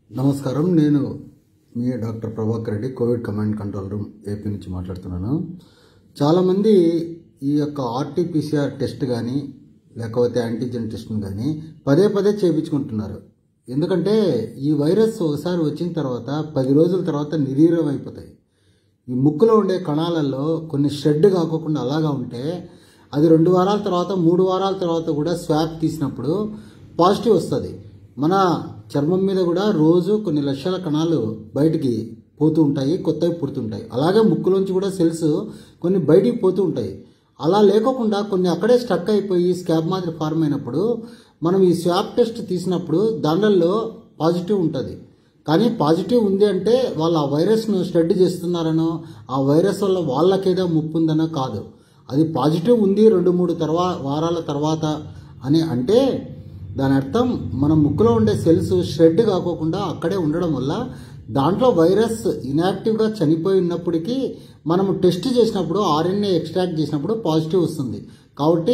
నమస్కారం నేను మీ doctor Prabhakar Reddy covid command control room AP నుంచి మాట్లాడుతున్నాను చాలామంది ఈ యొక్క ఆర్టీపీసీఆర్ టెస్ట్ కానీ లేకపోతే యాంటీజెన్ టెస్ట్ని కానీ పదే పదే చేయించుకుంటున్నారు ఎందుకంటే ఈ వైరస్ ఒకసారి వచ్చిన తర్వాత పది రోజుల తర్వాత నిర్వీర్యం అయిపోతాయి ఈ ముక్కులో ఉండే కణాలలో కొన్ని షెడ్ కాకోకుండా అలాగా ఉంటే అది రెండు వారాల తర్వాత మూడు వారాల తర్వాత కూడా స్వాబ్ తీసినప్పుడు పాజిటివ్ వస్తుంది మన చర్మం మీద కూడా రోజు కొన్ని లక్షల కణాలు బయటికి పోతూ ఉంటాయి కొత్తవి పుడుతుంటాయి అలాగే ముక్కులోంచి కూడా సెల్స్ కొన్ని బయటికి పోతూ ఉంటాయి అలా లేకోకుండా కొన్ని అక్కడే స్టక్ అయిపోయి స్కాబ్ మాదిరి ఫార్మ్ అయినప్పుడు మనం ఈ స్వాబ్ టెస్ట్ తీసినప్పుడు దానిలో పాజిటివ్ ఉంటుంది కానీ పాజిటివ్ ఉంది అంటే వాళ్ళు ఆ వైరస్ను స్ప్రెడ్ చేస్తున్నారనో ఆ వైరస్ వల్ల వాళ్ళకేదో ముప్పు ఉందనో కాదు అది పాజిటివ్ ఉంది రెండు మూడు తర్వా వారాల తర్వాత అని అంటే దాని అర్థం మన ముక్కులో ఉండే సెల్స్ షెడ్ కాకోకుండా అక్కడే ఉండడం వల్ల దాంట్లో వైరస్ ఇనాక్టివ్గా చనిపోయి ఉన్నప్పటికీ మనము టెస్ట్ చేసినప్పుడు ఆర్ఎన్ఏ ఎక్స్ట్రాక్ట్ చేసినప్పుడు పాజిటివ్ వస్తుంది కాబట్టి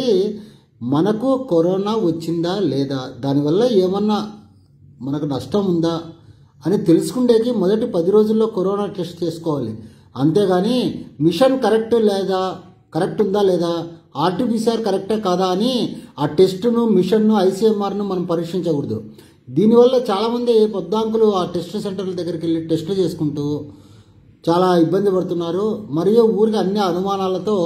మనకు కరోనా వచ్చిందా లేదా దానివల్ల ఏమన్నా మనకు నష్టం ఉందా అని తెలుసుకుండేకి మొదటి పది రోజుల్లో కరోనా టెస్ట్ చేసుకోవాలి అంతేగాని మిషన్ కరెక్ట్ లేదా కరెక్ట్ ఉందా లేదా ఆర్టీపీసీఆర్ కరెక్టే కాదా అని ఆ టెస్ట్ను మిషన్ను ఐసీఎంఆర్ను మనం పరీక్షించకూడదు దీనివల్ల చాలామంది పొద్దాంకులు ఆ టెస్ట్ సెంటర్ల దగ్గరికి వెళ్ళి టెస్టులు చేసుకుంటూ చాలా ఇబ్బంది పడుతున్నారు మరియు ఊరికి అన్ని అనుమానాలతో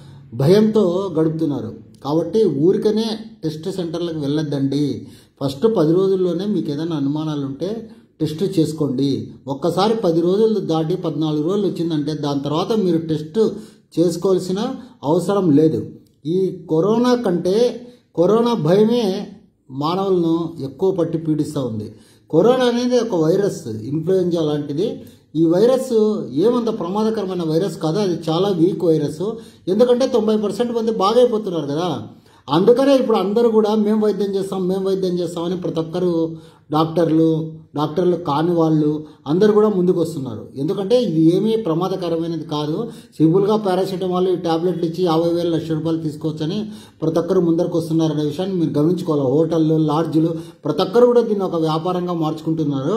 భయంతో గడుపుతున్నారు కాబట్టి ఊరికనే టెస్ట్ సెంటర్లకు వెళ్ళొద్దండి ఫస్ట్ పది రోజుల్లోనే మీకు ఏదైనా అనుమానాలు ఉంటే టెస్ట్ చేసుకోండి ఒక్కసారి పది రోజులు దాటి పద్నాలుగు రోజులు వచ్చిందంటే దాని తర్వాత మీరు టెస్ట్ చేసుకోవాల్సిన అవసరం లేదు ఈ కరోనా కంటే కరోనా భయమే మానవులను ఎక్కువ పట్టి పీడిస్తూ ఉంది కరోనా అనేది ఒక వైరస్ ఇన్ఫ్లుయెంజా లాంటిది ఈ వైరస్ ఏమంత ప్రమాదకరమైన వైరస్ కాదు అది చాలా వీక్ వైరస్ ఎందుకంటే తొంభై పర్సెంట్ మంది బాగైపోతున్నారు కదా అందుకనే ఇప్పుడు అందరూ కూడా మేము వైద్యం చేస్తాం మేము వైద్యం చేస్తామని ప్రతి ఒక్కరు డాక్టర్లు డాక్టర్లు కాని వాళ్ళు అందరూ కూడా ముందుకు వస్తున్నారు ఎందుకంటే ఇది ఏమీ ప్రమాదకరమైనది కాదు సింపుల్గా పారాసిటమాల్ ఈ టాబ్లెట్లు ఇచ్చి యాభై వేల లక్ష రూపాయలు తీసుకోవచ్చని ప్రతి ఒక్కరు ముందరకు వస్తున్నారనే విషయాన్ని మీరు గమనించుకోవాలి హోటళ్ళు లాడ్జ్లు ప్రతి ఒక్కరు కూడా దీన్ని ఒక వ్యాపారంగా మార్చుకుంటున్నారు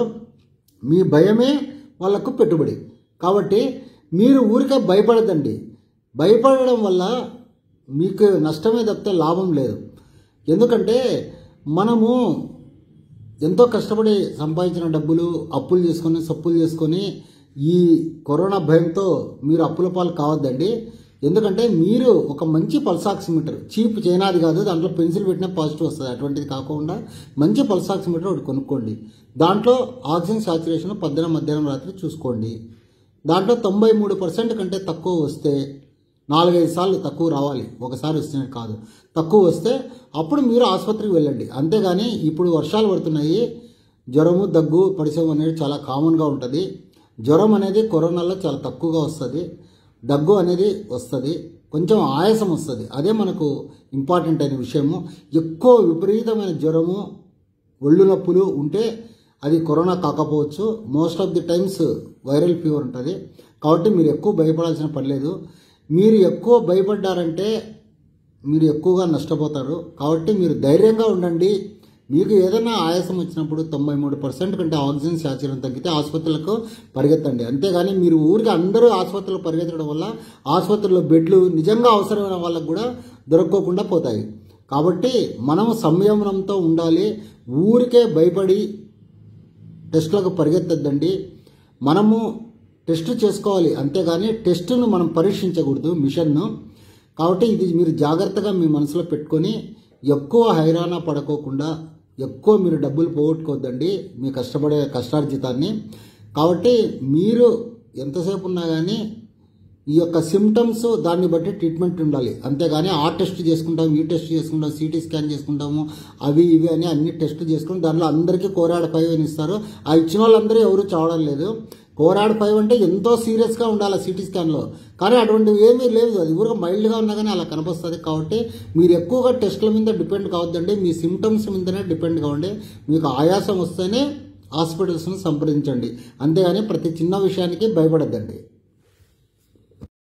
మీ భయమే వాళ్ళకు పెట్టుబడి కాబట్టి మీరు ఊరికే భయపడదండి భయపడడం వల్ల మీకు నష్టమే తప్పితే లాభం లేదు ఎందుకంటే మనము ఎంతో కష్టపడి సంపాదించిన డబ్బులు అప్పులు చేసుకొని సప్పులు చేసుకొని ఈ కరోనా భయంతో మీరు అప్పుల పాలు కావద్దండి ఎందుకంటే మీరు ఒక మంచి పల్సాక్సిమీటర్ చీప్ చైనాది కాదు దాంట్లో పెన్సిల్ పెట్టినా పాజిటివ్ వస్తుంది అటువంటిది కాకుండా మంచి పల్సాక్సిమీటర్ ఒకటి కొనుక్కోండి దాంట్లో ఆక్సిజన్ సాచురేషన్ పద్దెన మధ్యాహ్నం రాత్రి చూసుకోండి దాంట్లో తొంభై మూడు పర్సెంట్ కంటే తక్కువ వస్తే నాలుగైదు సార్లు తక్కువ రావాలి ఒకసారి వస్తున్నట్టు కాదు తక్కువ వస్తే అప్పుడు మీరు ఆసుపత్రికి వెళ్ళండి అంతేగాని ఇప్పుడు వర్షాలు పడుతున్నాయి జ్వరము దగ్గు పడిసం అనేది చాలా కామన్గా ఉంటుంది జ్వరం అనేది కరోనాలో చాలా తక్కువగా వస్తుంది దగ్గు అనేది వస్తుంది కొంచెం ఆయాసం వస్తుంది అదే మనకు ఇంపార్టెంట్ అయిన విషయము ఎక్కువ విపరీతమైన జ్వరము ఒళ్ళు నొప్పులు ఉంటే అది కరోనా కాకపోవచ్చు most of the times viral fever ఉంటుంది కాబట్టి మీరు ఎక్కువ భయపడాల్సిన పని లేదు మీరు ఎక్కువ భయపడ్డారంటే మీరు ఎక్కువగా నష్టపోతారు కాబట్టి మీరు ధైర్యంగా ఉండండి మీకు ఏదైనా ఆయాసం వచ్చినప్పుడు తొంభై మూడు పర్సెంట్ కంటే ఆక్సిజన్ శాచురేషన్ తగ్గితే ఆసుపత్రులకు పరిగెత్తండి అంతేగాని మీరు ఊరికి అందరూ ఆసుపత్రులకు పరిగెత్తడం వల్ల ఆసుపత్రుల్లో బెడ్లు నిజంగా అవసరమైన వాళ్ళకు కూడా దొరక్కోకుండా పోతాయి కాబట్టి మనం సంయమనంతో ఉండాలి ఊరికే భయపడి టెస్టులకు పరిగెత్తద్దండి మనము టెస్ట్ చేసుకోవాలి అంతేగాని టెస్టును మనం పరీక్షించకూడదు మిషన్ను కాబట్టి ఇది మీరు జాగ్రత్తగా మీ మనసులో పెట్టుకొని ఎక్కువ హైరాణ పడుకోకుండా ఎక్కువ మీరు డబ్బులు పోగొట్టుకోవద్దండి మీ కష్టపడే కష్టార్జితాన్ని కాబట్టి మీరు ఎంతసేపు ఉన్నా కానీ ఈ యొక్క సిమ్టమ్స్ దాన్ని బట్టి ట్రీట్మెంట్ ఉండాలి అంతేగాని ఆ టెస్ట్ చేసుకుంటాం ఈ టెస్ట్ చేసుకుంటాం సిటీ స్కాన్ చేసుకుంటాము అవి ఇవి అని అన్ని టెస్ట్ చేసుకుని దాంట్లో అందరికీ కోరాడ ఫైవ్ అని ఇస్తారు ఆ ఇచ్చిన వాళ్ళందరూ ఎవరు చావడం లేదు కోరాడ్ ఫైవ్ అంటే ఎంతో సీరియస్గా ఉండాలి సిటీ స్కాన్లో కానీ అటువంటివి ఏమీ లేదు అది ఊరిగా మైల్డ్గా ఉన్నా కానీ అలా కనిపిస్తుంది కాబట్టి మీరు ఎక్కువగా టెస్టుల మీద డిపెండ్ కావద్దండి మీ సిమ్టమ్స్ మీదనే డిపెండ్ కావండి మీకు ఆయాసం వస్తేనే హాస్పిటల్స్ను సంప్రదించండి అంతేగాని ప్రతి చిన్న విషయానికి భయపడద్దండి